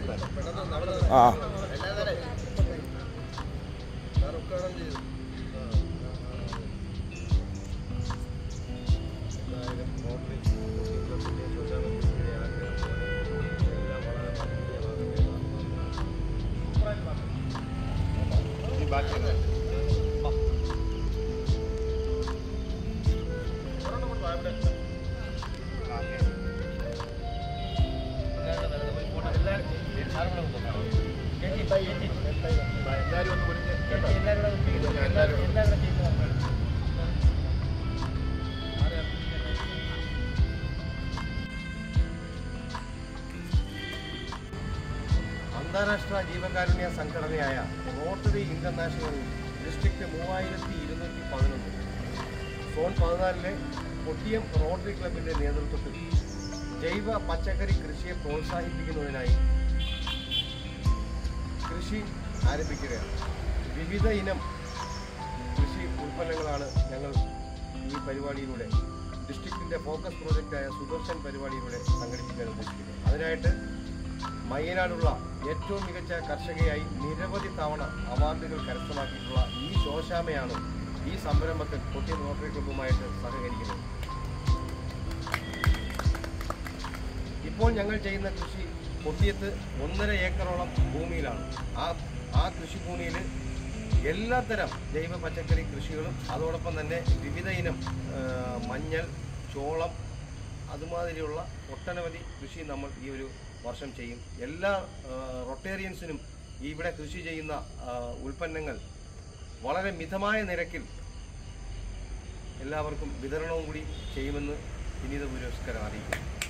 ആ അന്താരാഷ്ട്ര ജീവകാരുണ്യ സംഘടനയായ റോട്ടറി ഇന്റർനാഷണൽ ഡിസ്ട്രിക്ട് മൂവായിരത്തി ഇരുന്നൂറ്റി പതിനൊന്ന് സോൺ പതിനാലിലെ കൊട്ടിയം റോട്ടറി ക്ലബിന്റെ നേതൃത്വത്തിൽ ജൈവ പച്ചക്കറി കൃഷിയെ പ്രോത്സാഹിപ്പിക്കുന്നതിനായി കൃഷി ആരംഭിക്കുകയാണ് വിവിധ ഇനം കൃഷി ഉൽപ്പന്നങ്ങളാണ് ഞങ്ങൾ ഈ പരിപാടിയിലൂടെ ഡിസ്ട്രിക്റ്റിന്റെ ഫോക്കസ് പ്രോജക്റ്റായ സുദർശൻ പരിപാടിയിലൂടെ സംഘടിപ്പിക്കാൻ ഉദ്ദേശിക്കുന്നത് അതിനായിട്ട് മയ്യനാടുള്ള ഏറ്റവും മികച്ച കർഷകയായി നിരവധി തവണ അവാർഡുകൾ കരസ്ഥമാക്കിയിട്ടുള്ള ഈ ശോശാമയാണ് ഈ സംരംഭത്തിൽ കൊട്ടിയം റോട്ടറി ക്ലബ്ബുമായിട്ട് സഹകരിക്കുന്നത് ഇപ്പോൾ ഞങ്ങൾ ചെയ്യുന്ന കൃഷി കൊട്ടിയത്ത് ഒന്നര ഏക്കറോളം ഭൂമിയിലാണ് ആ ആ കൃഷിഭൂമിയിൽ എല്ലാത്തരം ജൈവ പച്ചക്കറി കൃഷികളും അതോടൊപ്പം തന്നെ വിവിധ ഇനം ആ, മഞ്ഞൾ ചോളം അതുമാതിരിയുള്ള ഒട്ടനവധി കൃഷി നമ്മൾ ഈ ഒരു വർഷം ചെയ്യും എല്ലാ ആ, റൊട്ടേറിയൻസിനും ഇവിടെ കൃഷി ചെയ്യുന്ന ആ, ഉൽപ്പന്നങ്ങൾ വളരെ മിതമായ നിരക്കിൽ എല്ലാവർക്കും വിതരണവും കൂടി ചെയ്യുമെന്ന് വിനീത പുരസ്കാരം അറിയിക്കുന്നു